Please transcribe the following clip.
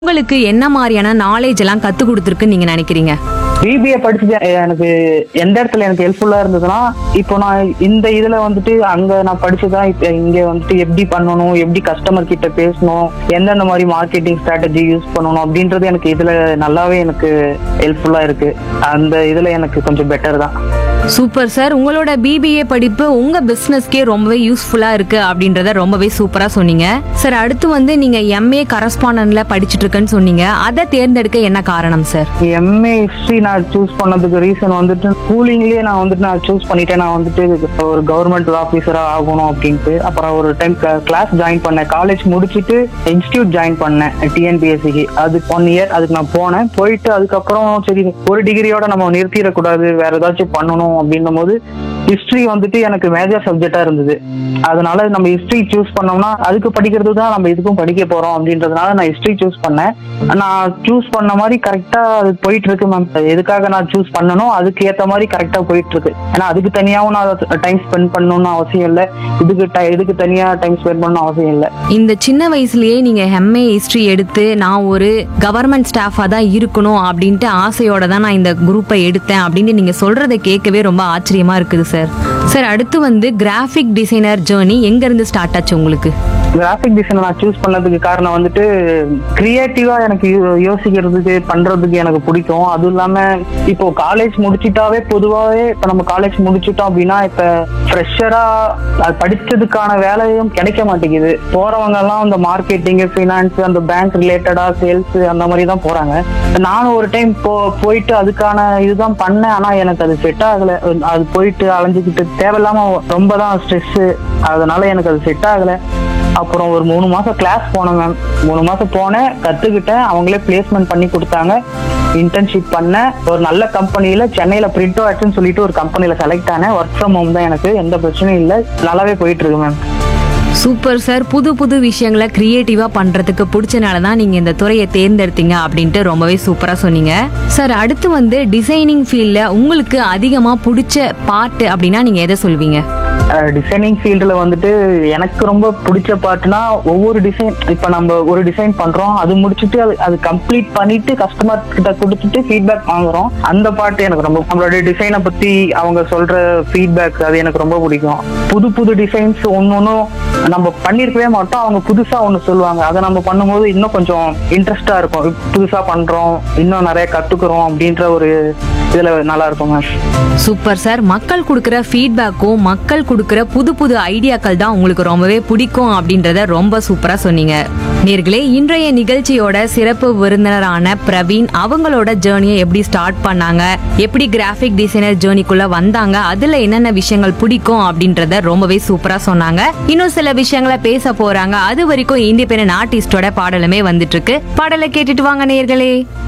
உங்களுக்கு என்ன மாதிரியான நாலேஜ் எல்லாம் கத்து கொடுத்துருக்குன்னு நீங்க நினைக்கிறீங்க பிபிஏ படிச்சது எனக்கு எந்த இடத்துல எனக்கு ஹெல்ப்ஃபுல்லா இருந்ததுன்னா இப்போ நான் இந்த இதுல வந்துட்டு அங்க நான் படிச்சுதான் இப்ப இங்க வந்துட்டு எப்படி பண்ணணும் எப்படி கஸ்டமர் கிட்ட பேசணும் எந்தெந்த மாதிரி மார்க்கெட்டிங் ஸ்ட்ராட்டஜி யூஸ் பண்ணணும் அப்படின்றது எனக்கு இதுல நல்லாவே எனக்கு ஹெல்ப்ஃபுல்லா இருக்கு அந்த இதுல எனக்கு கொஞ்சம் பெட்டர் தான் சூப்பர் சார் உங்களோட பிபிஏ படிப்பு உங்க பிசினஸ்க்கே ரொம்பவே யூஸ்ஃபுல்லா இருக்கு அப்படின்றத ரொம்பவே சூப்பரா சொன்னீங்க சார் அடுத்து வந்து நீங்க எம்ஏ கரஸ்பாண்டன்ட்ல படிச்சிட்டு இருக்கேன்னு சொன்னீங்க அதை தேர்ந்தெடுக்க என்ன காரணம் சார் எம்ஏ ஹிஸ்டரி நான் சூஸ் பண்ணதுக்கு ரீசன் வந்துட்டு ஸ்கூலிங்லயே நான் வந்துட்டு நான் சூஸ் பண்ணிட்டேன் நான் வந்துட்டு ஒரு கவர்மெண்ட் ஆஃபீஸரா ஆகணும் அப்படின்ட்டு அப்புறம் ஒரு டைம் கிளாஸ் ஜாயின் பண்ணேன் காலேஜ் முடிச்சுட்டு இன்ஸ்டியூட் ஜாயின் பண்ணேன் டிஎன்பிஎஸ்சிக்கு அது ஒன் இயர் அதுக்கு நான் போனேன் போயிட்டு அதுக்கப்புறம் சரி ஒரு டிகிரியோட நம்ம நிறுத்திடக்கூடாது வேற ஏதாச்சும் பண்ணணும் அப்படின்னும் போது ஹிஸ்டரி வந்துட்டு எனக்கு மேஜர் சப்ஜெக்டா இருந்தது அதனால நம்ம ஹிஸ்டரி சூஸ் பண்ணோம்னா அதுக்கு படிக்கிறது தான் நம்ம இதுக்கும் படிக்க போறோம் அப்படின்றதுனால நான் ஹிஸ்டரி சூஸ் பண்ணேன் நான் சூஸ் பண்ண மாதிரி கரெக்டா அது போயிட்டு இருக்கு மேம் எதுக்காக நான் சூஸ் பண்ணணும் அதுக்கு ஏத்த மாதிரி கரெக்டா போயிட்டு இருக்கு ஏன்னா அதுக்கு தனியாவும் நான் டைம் ஸ்பெண்ட் பண்ணணும்னு அவசியம் இல்லை இதுக்கு ti- இதுக்கு தனியா டைம் ஸ்பெண்ட் பண்ணணும் அவசியம் இல்லை இந்த சின்ன வயசுலயே நீங்க எம்ஏ ஹிஸ்டரி எடுத்து நான் ஒரு கவர்மெண்ட் ஸ்டாஃபா தான் இருக்கணும் அப்படின்ட்டு ஆசையோட தான் நான் இந்த குரூப்பை எடுத்தேன் அப்படின்னு நீங்க சொல்றதை கேட்கவே ரொம்ப ஆச்சரியமா இருக்குது சார் சார் அடுத்து வந்து கிராஃபிக் டிசைனர் ஜேர்னி எங்க இருந்து ஸ்டார்ட் ஆச்சு உங்களுக்கு கிராஃபிக் டிசைன் நான் சூஸ் பண்ணதுக்கு காரணம் வந்துட்டு கிரியேட்டிவா எனக்கு யோ- யோசிக்கிறதுக்கு பண்றதுக்கு எனக்கு பிடிக்கும் அதுவும் இல்லாம இப்போ காலேஜ் முடிச்சிட்டாவே பொதுவாகவே இப்போ நம்ம காலேஜ் முடிச்சிட்டோம் அப்படின்னா இப்ப ஃப்ரெஷரா அது படிச்சதுக்கான வேலையும் கிடைக்க மாட்டேங்குது போறவங்க எல்லாம் இந்த மார்க்கெட்டிங் ஃபினான்ஸ் அந்த பேங்க் ரிலேட்டடா சேல்ஸ் அந்த மாதிரி தான் போறாங்க நானும் ஒரு டைம் போ போயிட்டு அதுக்கான இதுதான் பண்ணேன் ஆனா எனக்கு அது செட் ஆகல அது போயிட்டு அலைஞ்சுக்கிட்டு தேவையில்லாம ரொம்ப தான் ஸ்ட்ரெஸ் அதனால எனக்கு அது செட் ஆகல அப்புறம் ஒரு மூணு மாசம் கிளாஸ் போனேன் மேம் மூணு மாசம் போனேன் கத்துக்கிட்டேன் அவங்களே பிளேஸ்மெண்ட் பண்ணி கொடுத்தாங்க இன்டர்ன்ஷிப் பண்ணேன் ஒரு நல்ல கம்பெனியில சென்னையில பிரிண்டோ ஆக்ட்னு சொல்லிட்டு ஒரு கம்பெனில செலக்ட் ஆனேன் ஒர்க் ஃப்ரம் ஹோம் தான் எனக்கு எந்த பிரச்சனையும் இல்லை நல்லாவே போயிட்டு இருக்கு மேம் சூப்பர் சார் புது புது விஷயங்களை கிரியேட்டிவா பண்றதுக்கு பிடிச்சனால தான் நீங்க இந்த துறையை தேர்ந்தெடுத்தீங்க அப்படின்ட்டு ரொம்பவே சூப்பரா சொன்னீங்க சார் அடுத்து வந்து டிசைனிங் ஃபீல்ட்ல உங்களுக்கு அதிகமா பிடிச்ச பார்ட் அப்படின்னா நீங்க எதை சொல்வீங்க டிசைனிங் ஃபீல்டில் வந்துட்டு எனக்கு ரொம்ப பிடிச்ச பார்ட்னா ஒவ்வொரு டிசைன் இப்போ நம்ம ஒரு டிசைன் பண்றோம் அது முடிச்சுட்டு அது அது கம்ப்ளீட் பண்ணிட்டு கஸ்டமர் கிட்ட கொடுத்துட்டு ஃபீட்பேக் வாங்குறோம் அந்த பார்ட் எனக்கு ரொம்ப நம்மளோட டிசைனை பத்தி அவங்க சொல்ற ஃபீட்பேக் அது எனக்கு ரொம்ப பிடிக்கும் புது புது டிசைன்ஸ் ஒன்னொன்னும் நம்ம பண்ணிருக்கவே மாட்டோம் அவங்க புதுசா ஒன்று சொல்லுவாங்க அதை நம்ம பண்ணும்போது இன்னும் கொஞ்சம் இன்ட்ரெஸ்டா இருக்கும் இப்ப புதுசா பண்றோம் இன்னும் நிறைய கத்துக்கிறோம் அப்படின்ற ஒரு இதுல நல்லா இருக்கும் மேம் சூப்பர் சார் மக்கள் கொடுக்குற ஃபீட்பேக்கும் மக்கள் கொடுக்குற புது புது ஐடியாக்கள் தான் உங்களுக்கு ரொம்பவே பிடிக்கும் அப்படின்றத ரொம்ப சூப்பரா சொன்னீங்க நேர்களே இன்றைய நிகழ்ச்சியோட சிறப்பு விருந்தினரான பிரவீன் அவங்களோட ஜேர்னியை எப்படி ஸ்டார்ட் பண்ணாங்க எப்படி கிராஃபிக் டிசைனர் ஜேர்னிக்குள்ள வந்தாங்க அதுல என்னென்ன விஷயங்கள் பிடிக்கும் அப்படின்றத ரொம்பவே சூப்பரா சொன்னாங்க இன்னும் சில விஷயங்களை பேச போறாங்க அது வரைக்கும் இண்டிபெண்டன்ட் ஆர்டிஸ்டோட பாடலுமே வந்துட்டு இருக்கு பாடலை கேட்டுட்டு வாங்க நேர்களே